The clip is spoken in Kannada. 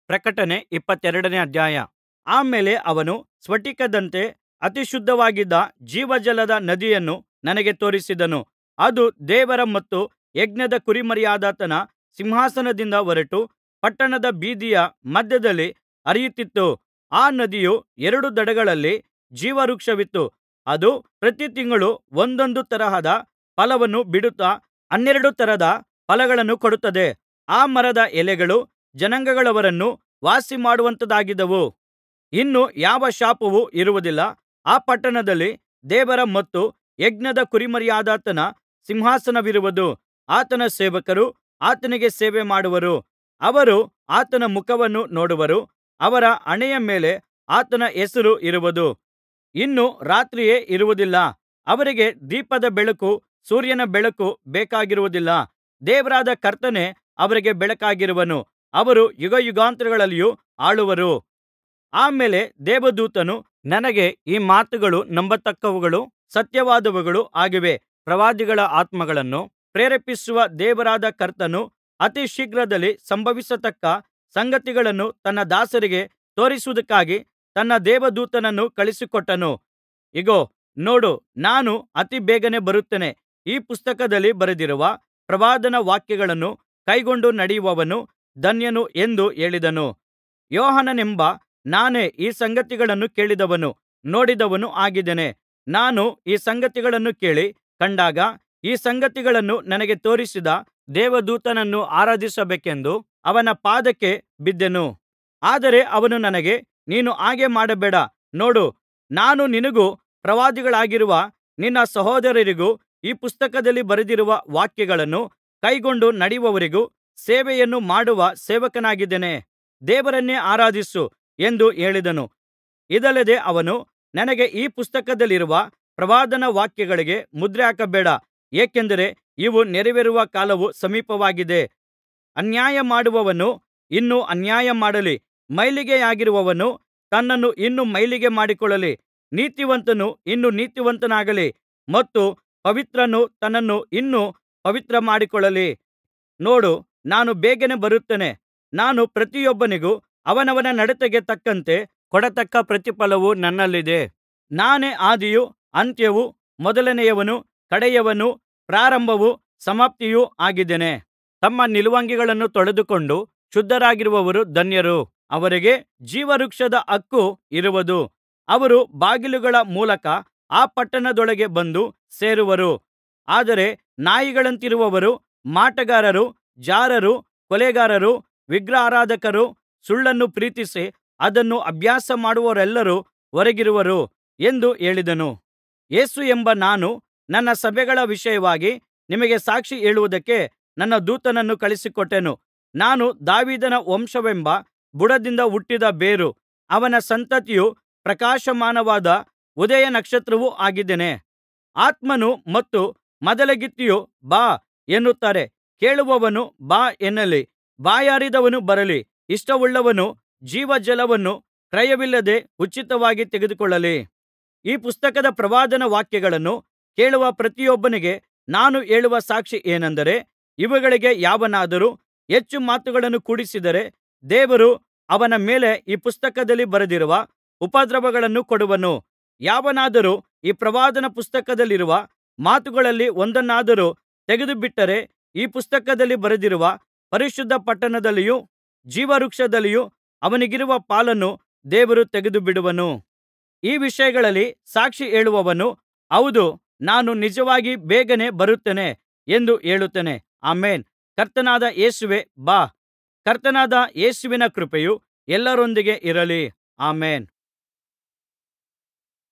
ಪ್ರಕಟಣೆ ಇಪ್ಪತ್ತೆರಡನೇ ಅಧ್ಯಾಯ ಆ ಮೇಲೆ ಅವನು ಸ್ಫಟಿಕದಂತೆ ಅತಿ ಶುದ್ಧವಾಗಿದ್ದ ಜೀವಜಲದ ನದಿಯನ್ನು ನನಗೆ ತೋರಿಸಿದನು ಅದು ದೇವರ ಮತ್ತು ಯಜ್ಞದ ಕುರಿಮರಿಯಾದಾತನ ಸಿಂಹಾಸನದಿಂದ ಹೊರಟು ಪಟ್ಟಣದ ಬೀದಿಯ ಮಧ್ಯದಲ್ಲಿ ಹರಿಯುತ್ತಿತ್ತು ಆ ನದಿಯ ಎರಡು ದಡಗಳಲ್ಲಿ ಜೀವವೃಕ್ಷವಿತ್ತು ಅದು ಪ್ರತಿ ತಿಂಗಳು ಒಂದೊಂದು ತರಹದ ಫಲವನ್ನು ಬಿಡುತ್ತಾ ಹನ್ನೆರಡು ತರದ ಫಲಗಳನ್ನು ಕೊಡುತ್ತದೆ ಆ ಮರದ ಎಲೆಗಳು ಜನಾಂಗಗಳವರನ್ನು ವಾಸಿಮಾಡುವಂಥದ್ದಾಗಿದ್ದವು ಇನ್ನು ಯಾವ ಶಾಪವೂ ಇರುವುದಿಲ್ಲ ಆ ಪಟ್ಟಣದಲ್ಲಿ ದೇವರ ಮತ್ತು ಯಜ್ಞದ ಕುರಿಮರಿಯಾದಾತನ ಸಿಂಹಾಸನವಿರುವುದು ಆತನ ಸೇವಕರು ಆತನಿಗೆ ಸೇವೆ ಮಾಡುವರು ಅವರು ಆತನ ಮುಖವನ್ನು ನೋಡುವರು ಅವರ ಹಣೆಯ ಮೇಲೆ ಆತನ ಹೆಸರು ಇರುವುದು ಇನ್ನು ರಾತ್ರಿಯೇ ಇರುವುದಿಲ್ಲ ಅವರಿಗೆ ದೀಪದ ಬೆಳಕು ಸೂರ್ಯನ ಬೆಳಕು ಬೇಕಾಗಿರುವುದಿಲ್ಲ ದೇವರಾದ ಕರ್ತನೇ ಅವರಿಗೆ ಬೆಳಕಾಗಿರುವನು ಅವರು ಯುಗಯುಗಾಂತರಗಳಲ್ಲಿಯೂ ಆಳುವರು ಆ ಮೇಲೆ ದೇವದೂತನು ನನಗೆ ಈ ಮಾತುಗಳು ನಂಬತಕ್ಕವುಗಳೂ ಸತ್ಯವಾದವುಗಳೂ ಆಗಿವೆ ಪ್ರವಾದಿಗಳ ಆತ್ಮಗಳನ್ನು ಪ್ರೇರೇಪಿಸುವ ದೇವರಾದ ಕರ್ತನು ಅತಿ ಶೀಘ್ರದಲ್ಲಿ ಸಂಭವಿಸತಕ್ಕ ಸಂಗತಿಗಳನ್ನು ತನ್ನ ದಾಸರಿಗೆ ತೋರಿಸುವುದಕ್ಕಾಗಿ ತನ್ನ ದೇವದೂತನನ್ನು ಕಳುಹಿಸಿಕೊಟ್ಟನು ಇಗೋ ನೋಡು ನಾನು ಅತಿ ಬೇಗನೆ ಬರುತ್ತೇನೆ ಈ ಪುಸ್ತಕದಲ್ಲಿ ಬರೆದಿರುವ ಪ್ರವಾದನ ವಾಕ್ಯಗಳನ್ನು ಕೈಕೊಂಡು ನಡೆಯುವವನು ಧನ್ಯನು ಎಂದು ಹೇಳಿದನು ಯೋಹಾನನೆಂಬ ನಾನೇ ಈ ಸಂಗತಿಗಳನ್ನು ಕೇಳಿದವನೂ ನೋಡಿದವನೂ ಆಗಿದ್ದೇನೆ ನಾನು ಈ ಸಂಗತಿಗಳನ್ನು ಕೇಳಿ ಕಂಡಾಗ ಈ ಸಂಗತಿಗಳನ್ನು ನನಗೆ ತೋರಿಸಿದ ದೇವದೂತನನ್ನು ಆರಾಧಿಸಬೇಕೆಂದು ಅವನ ಪಾದಕ್ಕೆ ಬಿದ್ದೆನು ಆದರೆ ಅವನು ನನಗೆ ನೀನು ಹಾಗೆ ಮಾಡಬೇಡ ನೋಡು ನಾನು ನಿನಗೂ ಪ್ರವಾದಿಗಳಾಗಿರುವ ನಿನ್ನ ಸಹೋದರರಿಗೂ ಈ ಪುಸ್ತಕದಲ್ಲಿ ಬರೆದಿರುವ ವಾಕ್ಯಗಳನ್ನು ಕೈಕೊಂಡು ನಡೆಯುವವರಿಗೂ ಸೇವೆಯನ್ನು ಮಾಡುವ ಸೇವಕನಾಗಿದ್ದೇನೆ ದೇವರನ್ನೇ ಆರಾಧಿಸು ಎಂದು ಹೇಳಿದನು ಇದಲ್ಲದೆ ಅವನು ನನಗೆ ಈ ಪುಸ್ತಕದಲ್ಲಿರುವ ಪ್ರವಾದನ ವಾಕ್ಯಗಳಿಗೆ ಮುದ್ರೆ ಹಾಕಬೇಡ ಏಕೆಂದರೆ ಇವು ನೆರವೇರುವ ಕಾಲವು ಸಮೀಪವಾಗಿದೆ ಅನ್ಯಾಯ ಮಾಡುವವನು ಇನ್ನೂ ಅನ್ಯಾಯ ಮಾಡಲಿ ಮೈಲಿಗೆಯಾಗಿರುವವನು ತನ್ನನ್ನು ಇನ್ನೂ ಮೈಲಿಗೆ ಮಾಡಿಕೊಳ್ಳಲಿ ನೀತಿವಂತನು ಇನ್ನೂ ನೀತಿವಂತನಾಗಲಿ ಮತ್ತು ಪವಿತ್ರನು ತನ್ನನ್ನು ಇನ್ನೂ ಪವಿತ್ರ ಮಾಡಿಕೊಳ್ಳಲಿ ನೋಡು ನಾನು ಬೇಗನೆ ಬರುತ್ತೇನೆ ನಾನು ಪ್ರತಿಯೊಬ್ಬನಿಗೂ ಅವನವನ ನಡತೆಗೆ ತಕ್ಕಂತೆ ಕೊಡತಕ್ಕ ಪ್ರತಿಫಲವು ನನ್ನಲ್ಲಿದೆ ನಾನೇ ಆದಿಯೂ ಅಂತ್ಯವೂ ಮೊದಲನೆಯವನೂ ಕಡೆಯವನೂ ಪ್ರಾರಂಭವೂ ಸಮಾಪ್ತಿಯೂ ಆಗಿದ್ದೇನೆ ತಮ್ಮ ನಿಲುವಂಗಿಗಳನ್ನು ತೊಳೆದುಕೊಂಡು ಶುದ್ಧರಾಗಿರುವವರು ಧನ್ಯರು ಅವರಿಗೆ ಜೀವವೃಕ್ಷದ ಹಕ್ಕು ಇರುವುದು ಅವರು ಬಾಗಿಲುಗಳ ಮೂಲಕ ಆ ಪಟ್ಟಣದೊಳಗೆ ಬಂದು ಸೇರುವರು ಆದರೆ ನಾಯಿಗಳಂತಿರುವವರು ಮಾಟಗಾರರು ಜಾರರು ಕೊಲೆಗಾರರು ವಿಗ್ರಹಾರಾಧಕರು ಸುಳ್ಳನ್ನು ಪ್ರೀತಿಸಿ ಅದನ್ನು ಅಭ್ಯಾಸ ಮಾಡುವವರೆಲ್ಲರೂ ಹೊರಗಿರುವರು ಎಂದು ಹೇಳಿದನು ಯೇಸು ಎಂಬ ನಾನು ನನ್ನ ಸಭೆಗಳ ವಿಷಯವಾಗಿ ನಿಮಗೆ ಸಾಕ್ಷಿ ಹೇಳುವುದಕ್ಕೆ ನನ್ನ ದೂತನನ್ನು ಕಳುಹಿಸಿಕೊಟ್ಟೆನು ನಾನು ದಾವೀದನ ವಂಶವೆಂಬ ಬುಡದಿಂದ ಹುಟ್ಟಿದ ಬೇರು ಅವನ ಸಂತತಿಯೂ ಪ್ರಕಾಶಮಾನವಾದ ಉದಯ ನಕ್ಷತ್ರವೂ ಆಗಿದ್ದೇನೆ ಆತ್ಮನು ಮತ್ತು ಮದಲಗಿತ್ತಿಯು ಬಾ ಎನ್ನುತ್ತಾರೆ ಕೇಳುವವನು ಬಾ ಎನ್ನಲಿ ಬಾಯಾರಿದವನು ಬರಲಿ ಇಷ್ಟವುಳ್ಳವನು ಜೀವಜಲವನ್ನು ಕ್ರಯವಿಲ್ಲದೆ ಉಚಿತವಾಗಿ ತೆಗೆದುಕೊಳ್ಳಲಿ ಈ ಪುಸ್ತಕದ ಪ್ರವಾದನ ವಾಕ್ಯಗಳನ್ನು ಕೇಳುವ ಪ್ರತಿಯೊಬ್ಬನಿಗೆ ನಾನು ಹೇಳುವ ಸಾಕ್ಷಿ ಏನೆಂದರೆ ಇವುಗಳಿಗೆ ಯಾವನಾದರೂ ಹೆಚ್ಚು ಮಾತುಗಳನ್ನು ಕೂಡಿಸಿದರೆ ದೇವರು ಅವನ ಮೇಲೆ ಈ ಪುಸ್ತಕದಲ್ಲಿ ಬರೆದಿರುವ ಉಪದ್ರವಗಳನ್ನು ಕೊಡುವನು ಯಾವನಾದರೂ ಈ ಪ್ರವಾದನ ಪುಸ್ತಕದಲ್ಲಿರುವ ಮಾತುಗಳಲ್ಲಿ ಒಂದನ್ನಾದರೂ ತೆಗೆದುಬಿಟ್ಟರೆ ಈ ಪುಸ್ತಕದಲ್ಲಿ ಬರೆದಿರುವ ಪರಿಶುದ್ಧ ಪಟ್ಟಣದಲ್ಲಿಯೂ ಜೀವವೃಕ್ಷದಲ್ಲಿಯೂ ಅವನಿಗಿರುವ ಪಾಲನ್ನು ದೇವರು ತೆಗೆದುಬಿಡುವನು ಈ ವಿಷಯಗಳಲ್ಲಿ ಸಾಕ್ಷಿ ಹೇಳುವವನು ಹೌದು ನಾನು ನಿಜವಾಗಿ ಬೇಗನೆ ಬರುತ್ತೇನೆ ಎಂದು ಹೇಳುತ್ತೇನೆ ಆಮೆನ್ ಕರ್ತನಾದ ಯೇಸುವೇ ಬಾ ಕರ್ತನಾದ ಯೇಸುವಿನ ಕೃಪೆಯು ಎಲ್ಲರೊಂದಿಗೆ ಇರಲಿ ಆಮೆನ್